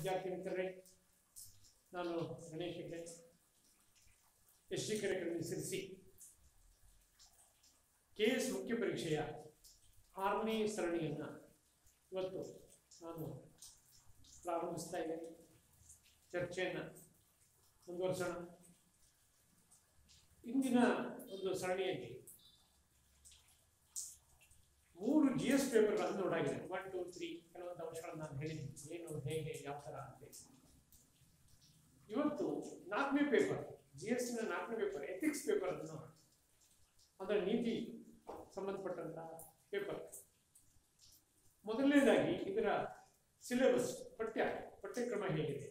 ವಿದ್ಯಾರ್ಥಿ ಮಿತ್ರರೇ ನಾನು ಗಣೇಶ್ ಹೆಗ್ಡೆ ಎಸ್ ಡಿ ಕಾರ್ಯಕ್ರಮ ಸಿರಿಸಿ ಕೆ ಎಸ್ ಮುಖ್ಯ ಪರೀಕ್ಷೆಯ ಆರನೇ ಸರಣಿಯನ್ನು ಇವತ್ತು ನಾನು ಪ್ರಾರಂಭಿಸ್ತಾ ಇದ್ದೇನೆ ಚರ್ಚೆಯನ್ನು ಮುಂದುವರಿಸೋಣ ಇಂದಿನ ಒಂದು ಸರಣಿಯಲ್ಲಿ ಮೂರು ಜಿ ಎಸ್ ಪೇಪರ್ಗಳನ್ನು ನೋಡಾಗಿದೆ ಒನ್ ಟು ತ್ರೀ ಕೆಲವೊಂದು ಅಂಶಗಳನ್ನು ನಾನು ಹೇಳಿದ್ದೀನಿ ಏನು ಹೇಗೆ ಯಾವ ಥರ ಅಂತ ಇವತ್ತು ನಾಲ್ಕನೇ ಪೇಪರ್ ಜಿ ಎಸ್ ನ ನಾಲ್ಕನೇ ಪೇಪರ್ ಎಥಿಕ್ಸ್ ಪೇಪರ್ ಅನ್ನು ನೋಡೋಣ ಅಂದರೆ ನೀತಿ ಸಂಬಂಧಪಟ್ಟಂತ ಪೇಪರ್ ಮೊದಲನೇದಾಗಿ ಇದರ ಸಿಲೆಬಸ್ ಪಠ್ಯ ಪಠ್ಯಕ್ರಮ ಹೇಗಿದೆ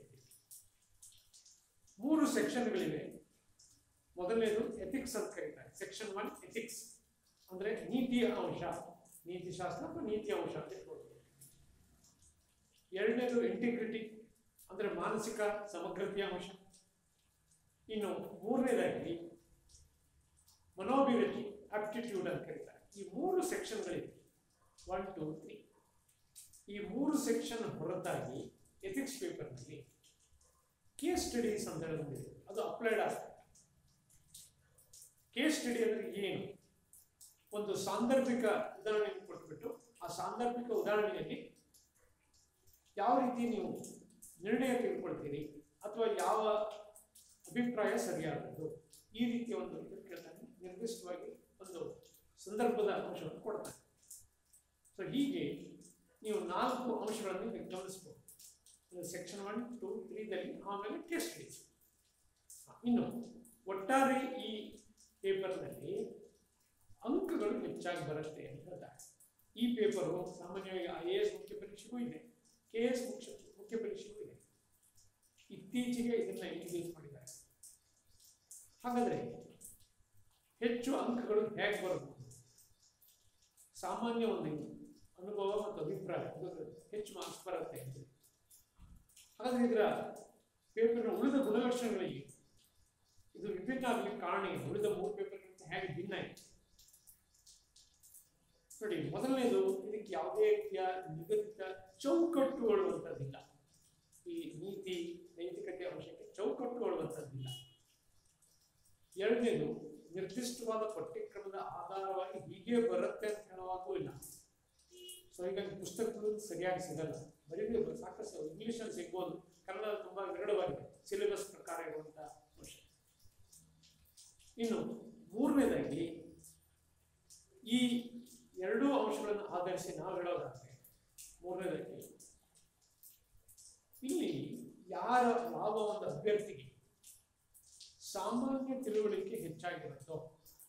ಮೂರು ಸೆಕ್ಷನ್ಗಳಿವೆ ಮೊದಲನೇದು ಎಥಿಕ್ಸ್ ಅಂತ ಕರೀತಾರೆ ಸೆಕ್ಷನ್ ಒನ್ ಎಥಿಕ್ಸ್ ಅಂದ್ರೆ ನೀತಿಯ ಅಂಶ ನೀತಿ ಶಾಸ್ತ್ರ ಅಥವಾ ನೀತಿಯ ಅಂಶ ಅಂತ ಇಟ್ಕೊಳ್ಬೋದು ಎರಡನೇದು ಇಂಟಿಗ್ರಿಟಿ ಅಂದ್ರೆ ಮಾನಸಿಕ ಸಮಗ್ರತೆಯ ಅಂಶ ಇನ್ನು ಮೂರನೇದಾಗಿ ಮನೋಭಿರುಚಿ ಆಪ್ಟಿಟ್ಯೂಡ್ ಅಂತ ಕರೀತಾರೆ ಈ ಮೂರು ಸೆಕ್ಷನ್ಗಳಿವೆ ಒನ್ ಟೂ ತ್ರೀ ಈ ಮೂರು ಸೆಕ್ಷನ್ ಹೊರತಾಗಿ ಎಥಿಕ್ಸ್ ಪೇಪರ್ನಲ್ಲಿ ಕೇಸ್ ಸ್ಟಡೀಸ್ ಅಂತ ಹೇಳೋದಿದೆ ಅದು ಅಪ್ಲೈಡ್ ಆಗ್ತದೆ ಕೇಸ್ ಸ್ಟಡಿ ಅಂದ್ರೆ ಏನು ಒಂದು ಸಾಂದರ್ಭಿಕ ಉದಾಹರಣೆಯನ್ನು ಕೊಟ್ಬಿಟ್ಟು ಆ ಸಾಂದರ್ಭಿಕ ಉದಾಹರಣೆಯಲ್ಲಿ ಯಾವ ರೀತಿ ನೀವು ನಿರ್ಣಯ ತೆಗೆದುಕೊಳ್ತೀರಿ ಅಥವಾ ಯಾವ ಅಭಿಪ್ರಾಯ ಸರಿಯಾದದ್ದು ಈ ರೀತಿಯ ಒಂದು ಇದನ್ನು ಕೇಳ್ತಾನೆ ನಿರ್ದಿಷ್ಟವಾಗಿ ಒಂದು ಸಂದರ್ಭದ ಅಂಶವನ್ನು ಕೊಡ್ತಾನೆ ಸೊ ಹೀಗೆ ನೀವು ನಾಲ್ಕು ಅಂಶಗಳನ್ನು ಇಲ್ಲಿ ಗಮನಿಸ್ಬೋದು ಸೆಕ್ಷನ್ ಒನ್ ಟು ತ್ರೀದಲ್ಲಿ ಆಮೇಲೆ ಕೇಸ್ ಸ್ಟಡೀಸ್ ಇನ್ನು ಒಟ್ಟಾರೆ ಈ ಪೇಪರ್ನಲ್ಲಿ ಅಂಕಗಳು ಹೆಚ್ಚಾಗಿ ಬರುತ್ತೆ ಅಂತ ಹೇಳ್ತಾರೆ ಈ ಪೇಪರು ಸಾಮಾನ್ಯವಾಗಿ ಐ ಎ ಎಸ್ ಮುಖ್ಯ ಪರೀಕ್ಷೆಗೂ ಇದೆ ಕೆ ಎಸ್ ಮುಖ್ಯ ಮುಖ್ಯ ಪರೀಕ್ಷೆಗೂ ಇದೆ ಇತ್ತೀಚೆಗೆ ಇದನ್ನ ಇಂಟ್ರೊಡ್ಯೂಸ್ ಮಾಡಿದ್ದಾರೆ ಹಾಗಾದ್ರೆ ಹೆಚ್ಚು ಅಂಕಗಳು ಹೇಗೆ ಬರಬಹುದು ಸಾಮಾನ್ಯ ಒಂದು ಅನುಭವ ಮತ್ತು ಅಭಿಪ್ರಾಯ ಅದು ಹೆಚ್ಚು ಮಾರ್ಕ್ಸ್ ಬರುತ್ತೆ ಅಂತ ಹಾಗಾದ್ರೆ ಇದರ ಪೇಪರ್ನ ಉಳಿದ ಗುಣಲಕ್ಷಣಗಳಿಗೆ ಇದು ವಿಭಿನ್ನ ಆಗಲಿಕ್ಕೆ ಕಾರಣ ಏನು ಉಳಿದ ಮೂರು ಪೇಪರ್ಗಿಂತ ಹೇಗೆ ಭಿನ್ನ ಇದೆ ನೋಡಿ ಮೊದಲನೇದು ಇದಕ್ಕೆ ಯಾವುದೇ ರೀತಿಯ ನಿಗದಿತ ಚೌಕಟ್ಟುಗಳು ಅಂತದ್ದಿಲ್ಲ ಈ ನೀತಿ ನೈತಿಕತೆ ಅಂಶಕ್ಕೆ ಚೌಕಟ್ಟುಗಳು ಅಂತದ್ದಿಲ್ಲ ಎರಡನೇದು ನಿರ್ದಿಷ್ಟವಾದ ಪಠ್ಯಕ್ರಮದ ಆಧಾರವಾಗಿ ಹೀಗೆ ಬರುತ್ತೆ ಅಂತ ಹೇಳುವಾಗೂ ಇಲ್ಲ ಸೊ ಹೀಗಾಗಿ ಪುಸ್ತಕಗಳು ಸರಿಯಾಗಿ ಸಿಗಲ್ಲ ಬರೀ ಸಾಕಷ್ಟು ಇಂಗ್ಲಿಷಲ್ಲಿ ಸಿಗ್ಬೋದು ಕನ್ನಡ ತುಂಬಾ ವಿರಳವಾಗಿದೆ ಸಿಲೆಬಸ್ ಪ್ರಕಾರ ಇರುವಂತಹ ಅಂಶ ಇನ್ನು ಮೂರನೇದಾಗಿ ಈ ಎರಡೂ ಅಂಶಗಳನ್ನು ಆಧರಿಸಿ ನಾವು ಹೇಳೋದಾದ್ರೆ ಮೂರನೇದಾಗಿ ಇಲ್ಲಿ ಯಾರ ಯಾವ ಒಂದು ಅಭ್ಯರ್ಥಿಗೆ ಸಾಮಾನ್ಯ ತಿಳುವಳಿಕೆ ಹೆಚ್ಚಾಗಿರುತ್ತೋ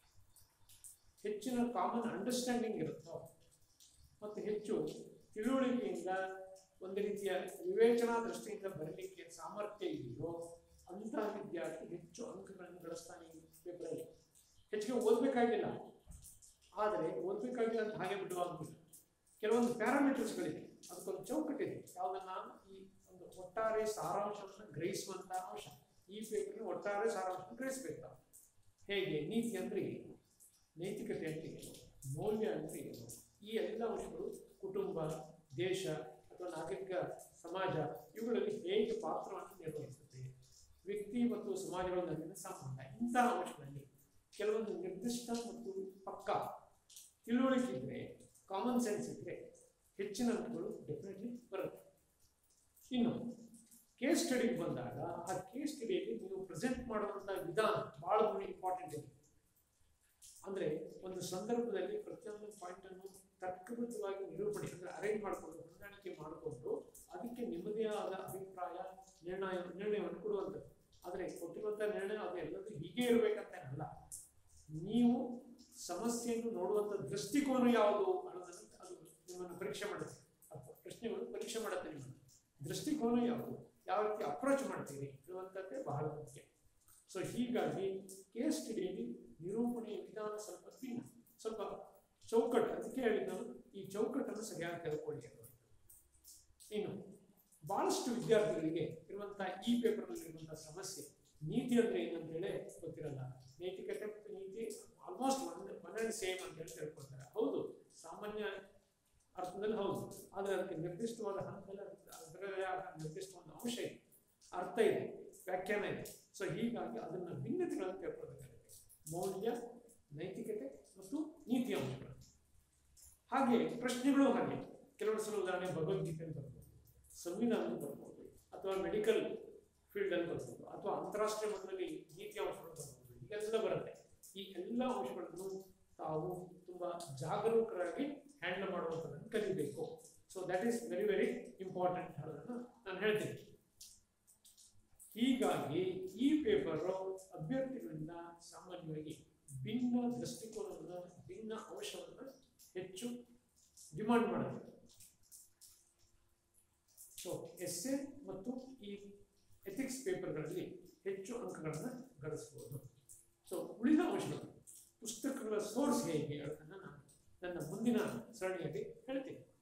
ಹೆಚ್ಚಿನ ಕಾಮನ್ ಅಂಡರ್ಸ್ಟ್ಯಾಂಡಿಂಗ್ ಇರುತ್ತೋ ಮತ್ತು ಹೆಚ್ಚು ತಿಳುವಳಿಕೆಯಿಂದ ಒಂದು ರೀತಿಯ ವಿವೇಚನಾ ದೃಷ್ಟಿಯಿಂದ ಬರಲಿಕ್ಕೆ ಸಾಮರ್ಥ್ಯ ಇದೆಯೋ ಅಂತಹ ವಿದ್ಯಾರ್ಥಿ ಹೆಚ್ಚು ಅಂಕಗಳನ್ನು ಗಳಿಸ್ತಾನೆ ಈ ಪೇಪರಲ್ಲಿ ಹೆಚ್ಚಿಗೆ ಓದಬೇಕಾಗಿಲ್ಲ ಆದರೆ ಓದಬೇಕಾಗಿಲ್ಲ ಅಂತ ಹಾಗೆ ಬಿಡುವಾಗುವುದಿಲ್ಲ ಕೆಲವೊಂದು ಪ್ಯಾರಾಮೀಟರ್ಸ್ಗಳಿವೆ ಅದಕ್ಕೊಂದು ಚೌಕಟ್ಟಿದೆ ಯಾವುದನ್ನ ಈ ಒಂದು ಒಟ್ಟಾರೆ ಸಾರಾಂಶವನ್ನು ಗ್ರಹಿಸುವಂತ ಅಂಶ ಈ ಪೇಪರ್ನ ಒಟ್ಟಾರೆ ಸಾರಾಂಶ ಗ್ರಹಿಸಬೇಕು ನಾವು ಹೇಗೆ ನೀತಿ ಅಂದ್ರೆ ಏನು ನೈತಿಕತೆ ಅಂದ್ರೆ ಏನು ಮೌಲ್ಯ ಅಂದ್ರೆ ಏನು ಈ ಎಲ್ಲ ಅಂಶಗಳು ಕುಟುಂಬ ದೇಶ ಅಥವಾ ನಾಗರಿಕ ಸಮಾಜ ಇವುಗಳಲ್ಲಿ ಹೇಗೆ ಪಾತ್ರವನ್ನು ನಿರ್ವಹಿಸುತ್ತೆ ವ್ಯಕ್ತಿ ಮತ್ತು ಸಮಾಜಗಳ ನಡುವಿನ ಸಂಬಂಧ ಇಂತಹ ಅಂಶಗಳಲ್ಲಿ ಕೆಲವೊಂದು ನಿರ್ದಿಷ್ಟ ಮತ್ತು ಪಕ್ಕ ತಿಳುವಳಿಕೆ ಇದ್ರೆ ಕಾಮನ್ ಸೆನ್ಸ್ ಇದ್ರೆ ಹೆಚ್ಚಿನ ಅಂಕಗಳು ಡೆಫಿನೆಟ್ಲಿ ಬರುತ್ತೆ ಇನ್ನು ಕೇಸ್ ಸ್ಟಡಿಗೆ ಬಂದಾಗ ಆ ಕೇಸ್ ಸ್ಟಡಿಯಲ್ಲಿ ನೀವು ಪ್ರೆಸೆಂಟ್ ಮಾಡುವಂಥ ವಿಧಾನ ಬಹಳ ಇಂಪಾರ್ಟೆಂಟ್ ಇದೆ ಅಂದ್ರೆ ಒಂದು ಸಂದರ್ಭದಲ್ಲಿ ಪ್ರತಿಯೊಂದು ಪಾಯಿಂಟ್ ಅನ್ನು ತರ್ಕಬದ್ಧವಾಗಿ ನಿರೂಪಣೆ ಅಂದ್ರೆ ಅರೇಂಜ್ ಮಾಡಿಕೊಂಡು ಹೊಂದಾಣಿಕೆ ಮಾಡಿಕೊಂಡು ಅದಕ್ಕೆ ನಿಮ್ಮದೇ ಆದ ಅಭಿಪ್ರಾಯ ನಿರ್ಣಯ ನಿರ್ಣಯವನ್ನು ಕೊಡುವಂಥದ್ದು ಆದರೆ ಕೊಟ್ಟಿರುವಂಥ ನಿರ್ಣಯ ಅದು ಎಲ್ಲದೂ ಹೀಗೆ ಇರಬೇಕಂತ ಅಲ್ಲ ನೀವು ಸಮಸ್ಯೆಯನ್ನು ನೋಡುವಂಥ ದೃಷ್ಟಿಕೋನ ಯಾವುದು ಅನ್ನೋದನ್ನು ಅದು ನಿಮ್ಮನ್ನು ಪರೀಕ್ಷೆ ಮಾಡುತ್ತೆ ಅಥವಾ ಪ್ರಶ್ನೆಗಳು ಪರೀಕ್ಷೆ ಮಾಡುತ್ತೆ ನಿಮ್ಮನ್ನು ದೃಷ್ಟಿಕೋನ ಯಾವುದು ಯಾವ ರೀತಿ ಅಪ್ರೋಚ್ ಮಾಡ್ತೀರಿ ಅನ್ನುವಂಥದ್ದೇ ಬಹಳ ಮುಖ್ಯ ಸೊ ಹೀಗಾಗಿ ಕೇಸ್ ಸ್ಟಡಿಯಲ್ಲಿ ನಿರೂಪಣೆಯ ವಿಧಾನ ಸ್ವಲ್ಪ ಭಿನ್ನ ಸ್ವಲ್ಪ ಚೌಕಟ್ಟು ಅದಕ್ಕೆ ಹೇಳಿದ್ದು ಈ ಚೌಕಟ್ಟನ್ನು ಸರಿಯಾಗಿ ತೆಗೆದುಕೊಳ್ಳಿ ಅನ್ನೋದು ಇನ್ನು ಬಹಳಷ್ಟು ವಿದ್ಯಾರ್ಥಿಗಳಿಗೆ ಇರುವಂತಹ ಈ ಪೇಪರ್ನಲ್ಲಿ ಇರುವಂತಹ ಸಮಸ್ಯೆ ನೀತಿ ಅಂದ್ರೆ ಏನಂತ ಹೇಳಿ ಗೊತ್ತಿರಲ್ಲ ನೈತಿಕತೆ ಮತ್ತು ನೀತಿ almost one one and same ಅಂತ ಹೇಳಿ ತಿಳ್ಕೊಳ್ತಾರೆ ಹೌದು ಸಾಮಾನ್ಯ ಅರ್ಥದಲ್ಲಿ ಹೌದು ಆದರೆ ಅದಕ್ಕೆ ನಿರ್ದಿಷ್ಟವಾದ ಹಂತದಲ್ಲಿ ಅದರದೇ ಆದ ನಿರ್ದಿಷ್ಟ ಒಂದು ಅರ್ಥ ಇದೆ ವ್ಯಾಖ್ಯಾನ ಇದೆ ಸೊ ಹೀಗಾಗಿ ಅದನ್ನು ಭಿನ್ನತೆಗಳನ್ನು ತಿಳ್ಕೊಳ್ಬೇಕಾಗುತ್ತೆ ಮೌಲ್ಯ ನೈತಿಕತೆ ಮತ್ತು ನೀತಿ ಅಂಶಗಳು ಹಾಗೆ ಪ್ರಶ್ನೆಗಳು ಹಾಗೆ ಕೆಲವು ಸಲ ಉದಾಹರಣೆ ಭಗವದ್ಗೀತೆ ಅಂತ ಬರ್ಬೋದು ಸಂವಿಧಾನ ಅಂತ ಬರ್ಬೋದು ಅಥವಾ ಮೆಡಿಕಲ್ ಫೀಲ್ಡ್ ಅಲ್ಲಿ ಬರ್ಬೋದು ಅಥವಾ ಅಂತಾರಾಷ್ಟ್ರೀಯ ಮಟ್ಟದಲ್ಲಿ ನೀತಿ ಅಂಶಗಳು ಬರ್ಬೋದು ಹೀಗೆಲ್ಲ ಬರುತ್ತೆ ಈ ಎಲ್ಲ ಅಂಶಗಳನ್ನು ತಾವು ತುಂಬಾ ಜಾಗರೂಕರಾಗಿ ಹ್ಯಾಂಡಲ್ ಮಾಡುವಂಥದ್ದನ್ನು ಕಲಿಬೇಕು so that is very very important ಅನ್ನೋದನ್ನು ನಾನು ಹೇಳ್ತೀನಿ ಹೀಗಾಗಿ ಈ ಪೇಪರು ಅಭ್ಯರ್ಥಿಗಳಿಂದ ಸಾಮಾನ್ಯವಾಗಿ ಭಿನ್ನ ದೃಷ್ಟಿಕೋನವನ್ನು ಭಿನ್ನ ಅಂಶವನ್ನು ಹೆಚ್ಚು ಡಿಮಾಂಡ್ ಮಾಡುತ್ತೆ ಸೊ ಎಸ್ಸೆ ಮತ್ತು ಈ ಎಥಿಕ್ಸ್ ಪೇಪರ್ಗಳಲ್ಲಿ ಹೆಚ್ಚು ಅಂಕಗಳನ್ನು ಗಳಿಸ್ಬೋದು ಸೊ ಉಳಿದ ಅಂಶಗಳು ಪುಸ್ತಕಗಳ ಸೋರ್ಸ್ ಹೇಗೆ ಅನ್ನೋದನ್ನು ನಾನು ನನ್ನ ಮುಂದಿನ ಸರಣಿಯಲ್ಲಿ ಹೇಳ್ತೀನಿ